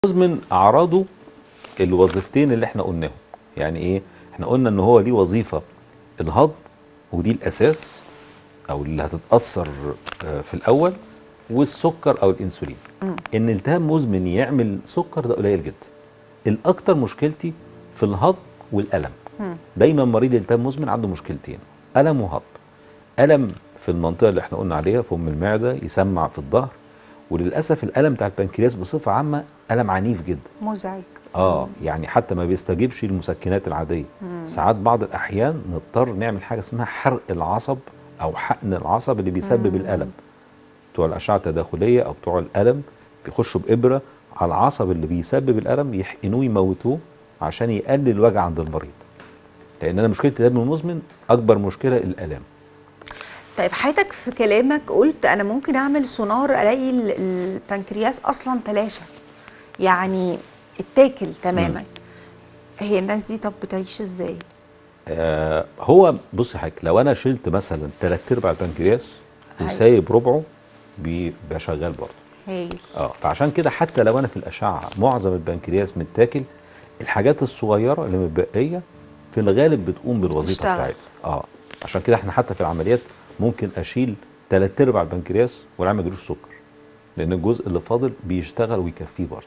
مزمن اعراضه الوظيفتين اللي احنا قلناهم يعني ايه احنا قلنا ان هو ليه وظيفه الهضم ودي الاساس او اللي هتتاثر آه، في الاول والسكر او الانسولين ان التهاب مزمن يعمل سكر ده قليل جدا الاكتر مشكلتي في الهضم والالم دايما مريض التهاب مزمن عنده مشكلتين الم وهضم الم في المنطقه اللي احنا قلنا عليها في ام المعده يسمع في الظهر وللاسف الالم بتاع البنكرياس بصفه عامه الم عنيف جدا مزعج اه يعني حتى ما بيستجيبش للمسكنات العاديه ساعات بعض الاحيان نضطر نعمل حاجه اسمها حرق العصب او حقن العصب اللي بيسبب الالم بتوع الاشعه التداخليه او بتوع الالم بيخشوا بابره على العصب اللي بيسبب الالم يحقنوه يموتوه عشان يقلل الوجع عند المريض لان انا مشكله الالم المزمن اكبر مشكله الالام طيب حضرتك في كلامك قلت انا ممكن اعمل سونار الاقي ال- البنكرياس اصلا تلاشى يعني اتاكل تماما هي الناس دي طب بتعيش ازاي آه هو بص يا حاج لو انا شلت مثلا ثلاث ارباع البنكرياس أيوة. وسايب ربعه بيبقى شغال برضه هايل اه فعشان كده حتى لو انا في الاشعه معظم البنكرياس متاكل الحاجات الصغيره اللي متبقيه في الغالب بتقوم بالوظيفه تشتغل. بتاعتها اه عشان كده احنا حتى في العمليات ممكن اشيل ثلاث ارباع البنكرياس ولا ما يجيلوش سكر لان الجزء اللي فاضل بيشتغل ويكفيه برضه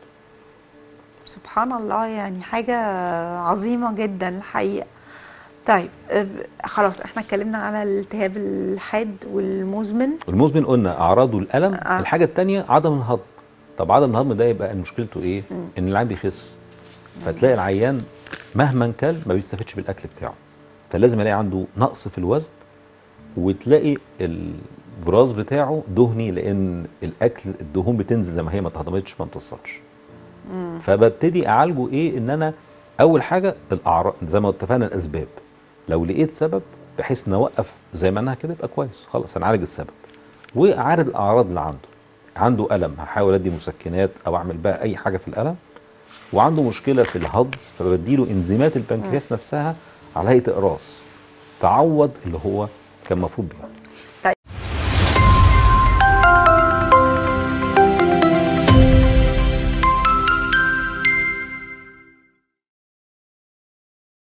سبحان الله يعني حاجة عظيمة جدا الحقيقة طيب أب- خلاص احنا اتكلمنا على الالتهاب الحاد والمزمن المزمن قلنا اعراضه الالم آه. الحاجه الثانيه عدم الهضم طب عدم الهضم ده يبقى مشكلته ايه ان العيان بيخس فتلاقي العيان مهما كل ما بيستفدش بالاكل بتاعه فلازم الاقي عنده نقص في الوزن وتلاقي البراز بتاعه دهني لان الاكل الدهون بتنزل زي ما هي ما اتهضمتش ما امتصتش فببتدي اعالجه ايه ان انا اول حاجه الاعراض زي ما اتفقنا الاسباب لو لقيت سبب بحيث نوقف زي ما انا كده يبقى كويس خلاص هنعالج السبب واعالج الاعراض اللي عنده عنده الم هحاول ادي مسكنات او اعمل بقى اي حاجه في الالم وعنده مشكله في الهضم فبديله انزيمات البنكرياس نفسها على هيئه اقراص تعوض اللي هو كان المفروض بيعمله